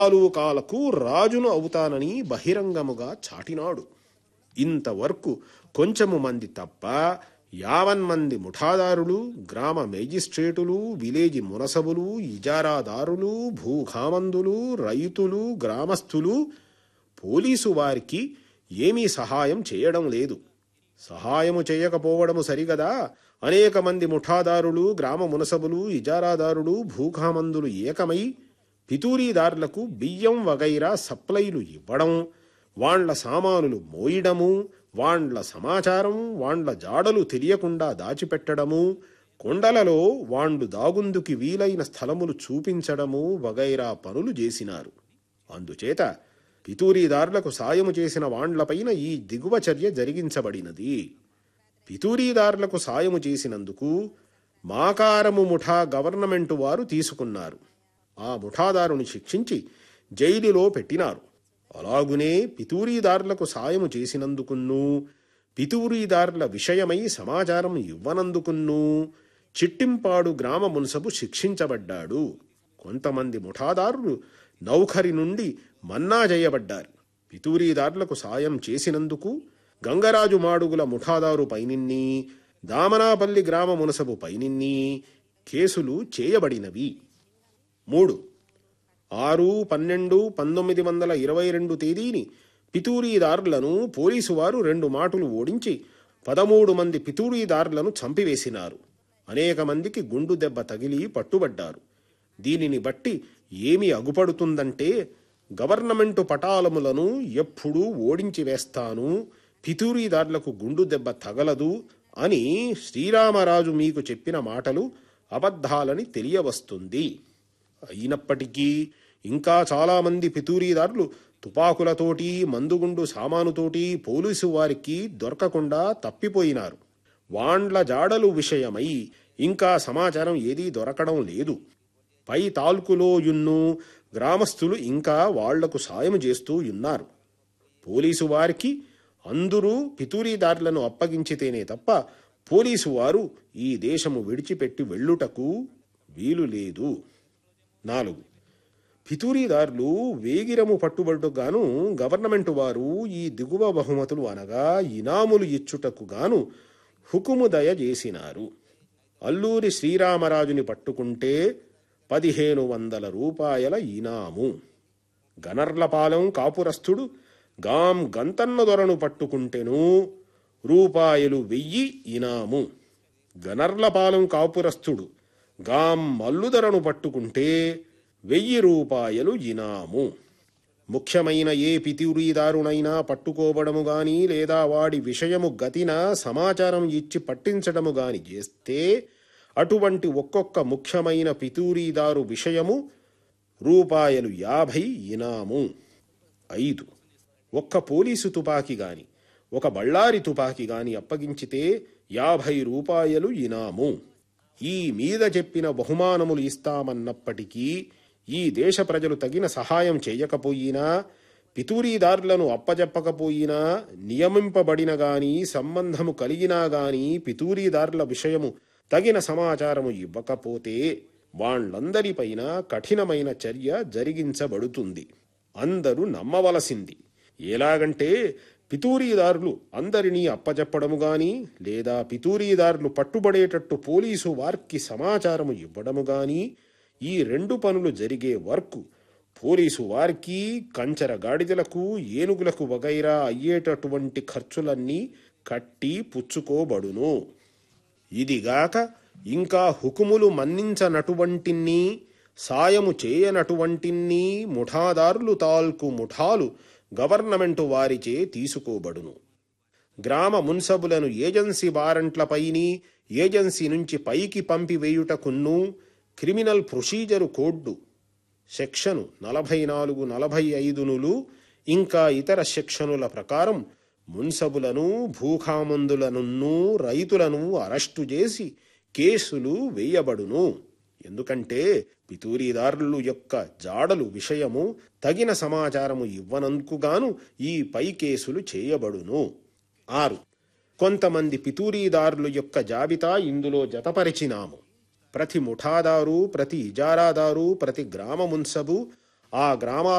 తాలూకాలకు రాజును అవుతానని బహిరంగముగా చాటినాడు ఇంతవరకు కొంచెము మంది తప్ప యావన్ మంది ముఠాదారులు గ్రామ మేజిస్ట్రేటులు విలేజి మునసబులు ఇజారాదారులు భూఖామందులు రైతులు గ్రామస్థులు పోలీసు వారికి ఏమీ సహాయం చేయడం లేదు సహాయము చేయకపోవడము సరిగదా అనేక మంది ముఠాదారులు గ్రామ మునసబులు ఇజారాదారులు భూఖామందులు ఏకమై పితూరీదారులకు బియ్యం వగైరా సప్లైలు ఇవ్వడం వాండ్ల సామానులు మోయడము వాండ్ల సమాచారం వాండ్ల జాడలు తెలియకుండా దాచిపెట్టడము కొండలలో వాండు దాగుందుకి వీలైన స్థలములు చూపించడము వగైరా పనులు చేసినారు అందుచేత పితూరీదారులకు సాయము చేసిన వాండ్లపైన ఈ దిగువ చర్య జరిగించబడినది పితూరీదారులకు సాయము చేసినందుకు మాకారము ముఠా గవర్నమెంటు వారు తీసుకున్నారు ఆ ముఠాదారుని శిక్షించి జైలులో పెట్టినారు అలాగునే పితూరీదారులకు సాయము చేసినందుకున్నూ పితూరీదారుల విషయమై సమాచారం ఇవ్వనందుకున్నూ చిట్టింపాడు గ్రామ మున్సబు శిక్షించబడ్డాడు కొంతమంది ముఠాదారులు నౌకరి నుండి మన్నా చేయబడ్డారు పితూరీదారులకు సాయం చేసినందుకు గంగరాజు మాడుగుల ముఠాదారు పైనిన్ని దామనాపల్లి గ్రామ మునసబు పైనిన్ని కేసులు చేయబడినవి మూడు ఆరు పన్నెండు పంతొమ్మిది వందల ఇరవై రెండు తేదీని పితూరీదారులను పోలీసు వారు రెండు మాటలు ఓడించి పదమూడు మంది పితూరీదారులను చంపివేసినారు అనేక మందికి గుండు దెబ్బ తగిలి పట్టుబడ్డారు దీనిని బట్టి ఏమి అగుపడుతుందంటే గవర్నమెంటు పటాలములను ఎప్పుడూ ఓడించి వేస్తాను పితూరీదారులకు గుండు దెబ్బ తగలదు అని శ్రీరామరాజు మీకు చెప్పిన మాటలు అబద్ధాలని తెలియవస్తుంది అయినప్పటికీ ఇంకా చాలామంది పితూరీదారులు తుపాకులతోటి మందుగుండు సామానుతోటి పోలీసు వారికి దొరకకుండా తప్పిపోయినారు వాండ్ల జాడలు విషయమై ఇంకా సమాచారం ఏదీ దొరకడం లేదు పై తాల్కులో యున్ను గ్రామస్తులు ఇంకా వాళ్లకు సాయం చేస్తూ ఉన్నారు పోలీసు వారికి అందరూ పితూరీదారులను అప్పగించితేనే తప్ప పోలీసు వారు ఈ దేశము విడిచిపెట్టి వెళ్ళుటకు వీలు లేదు నాలుగు పితూరీదారులు వేగిరము పట్టుబడుటకు గాను గవర్నమెంట్ వారు ఈ దిగువ బహుమతులు అనగా ఇనాములు ఇచ్చుటకు గాను హుకుము దయ చేసినారు అల్లూరి శ్రీరామరాజుని పట్టుకుంటే పదిహేను వందల రూపాయల ఇనాము గనర్లపాలెం కాపురస్థుడు గాం గంతన్న దొరను పట్టుకుంటెను రూపాయలు వెయ్యి ఇనాము గనర్లపాలెం కాపురస్థుడు గాం మల్లుదరను పట్టుకుంటే వెయ్యి రూపాయలు ఇనాము ముఖ్యమైన ఏ పితిరీదారునైనా పట్టుకోవడము గాని లేదా వాడి విషయము గతిన సమాచారం ఇచ్చి పట్టించడము గాని చేస్తే అటువంటి ఒక్కొక్క ముఖ్యమైన పితూరీదారు విషయము రూపాయలు యాభై ఇనాము ఐదు ఒక్క పోలీసు తుపాకీ గాని ఒక బళ్ళారి తుపాకీ గాని అప్పగించితే యాభై రూపాయలు ఇనాము ఈ మీద చెప్పిన బహుమానములు ఇస్తామన్నప్పటికీ ఈ దేశ ప్రజలు తగిన సహాయం చేయకపోయినా పితూరీదారులను అప్పజెప్పకపోయినా నియమింపబడిన గాని సంబంధము కలిగినా గాని పితూరీదారుల విషయము తగిన సమాచారము ఇవ్వకపోతే వాళ్ళందరిపైన కఠినమైన చర్య జరిగించబడుతుంది అందరూ నమ్మవలసింది ఎలాగంటే పితూరీదారులు అందరినీ అప్పచెప్పడము గాని లేదా పితూరీదారులు పట్టుబడేటట్టు పోలీసు వారికి సమాచారము ఇవ్వడము గాని ఈ రెండు పనులు జరిగే వరకు పోలీసు వారికి కంచర గాడిదలకు ఏనుగులకు వగైరా అయ్యేటటువంటి ఖర్చులన్నీ కట్టి పుచ్చుకోబడును ఇదిగాక ఇంకా హుకుములు మన్నించనటువంటిన్ని సాయము చేయనటువంటిన్ని ముఠాదారులు తాల్కు ముఠాలు గవర్నమెంటు వారిచే తీసుకోబడును గ్రామ మున్సబులను ఏజెన్సీ వారంట్లపైని ఏజెన్సీ నుంచి పైకి పంపివేయుటకున్ను క్రిమినల్ ప్రొసీజరు కోడ్డు సెక్షను నలభై నాలుగు నలభై ఐదునులు ఇంకా ఇతర సెక్షనుల ప్రకారం మున్సబులను భూఖామందులనున్నూ రైతులను అరెస్టు చేసి కేసులు వేయబడును ఎందుకంటే పితూరీదారులు యొక్క జాడలు విషయము తగిన సమాచారము ఇవ్వనందుకుగాను ఈ పై కేసులు చేయబడును ఆరు కొంతమంది పితూరీదారుల యొక్క జాబితా ఇందులో జతపరిచినాము ప్రతి ముఠాదారు ప్రతి ఇజారాదారు ప్రతి గ్రామ మున్సబు ఆ గ్రామాల